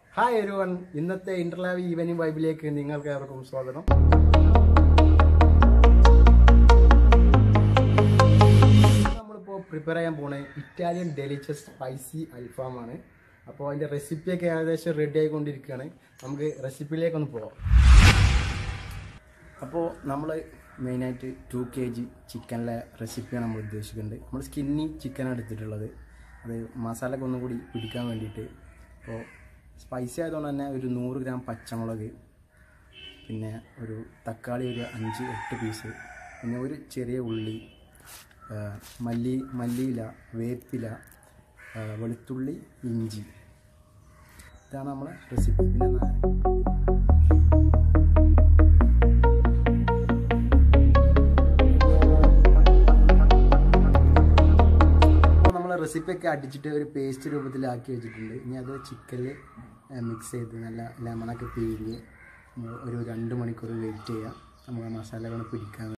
hi everyone ഇന്നത്തെ ഇന്റർലാവ് evening വൈബിലേക്ക് നിങ്ങൾക്ക് ഏവർക്കും സ്വാഗതം നമ്മളിപ്പോൾ പ്രിപ്പയർ ചെയ്യാൻ പോണ ഇറ്റാലിയൻ ഡെലിഷ്യസ് സ്പൈസി അൽഫാമാണ് അപ്പോൾ അതിൻ്റെ റെസിപ്പിയൊക്കെ ഏകദേശം റെഡി ആയിക്കൊണ്ടിരിക്കുകയാണ് നമുക്ക് റെസിപ്പിയിലേക്കൊന്ന് പോകാം അപ്പോൾ നമ്മൾ മെയിനായിട്ട് ടു കെ ജി ചിക്കനിലെ റെസിപ്പിയാണ് നമ്മൾ ഉദ്ദേശിക്കുന്നത് നമ്മൾ സ്കിന്നി ചിക്കനാണ് എടുത്തിട്ടുള്ളത് അത് മസാലയൊക്കെ ഒന്നും കൂടി പിടിക്കാൻ വേണ്ടിയിട്ട് അപ്പോൾ സ്പൈസി ആയതുകൊണ്ട് തന്നെ ഒരു നൂറ് ഗ്രാം പച്ചമുളക് പിന്നെ ഒരു തക്കാളി ഒരു അഞ്ച് എട്ട് പീസ് പിന്നെ ഒരു ചെറിയ ഉള്ളി ആ, മല്ലി മല്ലിയില വേപ്പില ആ, വെളുത്തുള്ളി ഇഞ്ചി ഇതാണ് നമ്മളെ റെസിപ്പി പിന്നെ നാരങ്ങ അപ്പോൾ നമ്മൾ റെസിപ്പിയൊക്കെ അടിച്ചിട്ട് ഒരു പേസ്റ്റ് രൂപത്തിലാക്കി വെച്ചിട്ടുണ്ട് ഇനി അത് ചിക്കനിൽ മിക്സ് ചെയ്ത് നല്ല ലെമണൊക്കെ പിഴിഞ്ഞ് നമ്മൾ ഒരു രണ്ട് മണിക്കൂർ വെയിറ്റ് ചെയ്യാം നമുക്ക് ആ മസാലകൾ പിടിക്കാൻ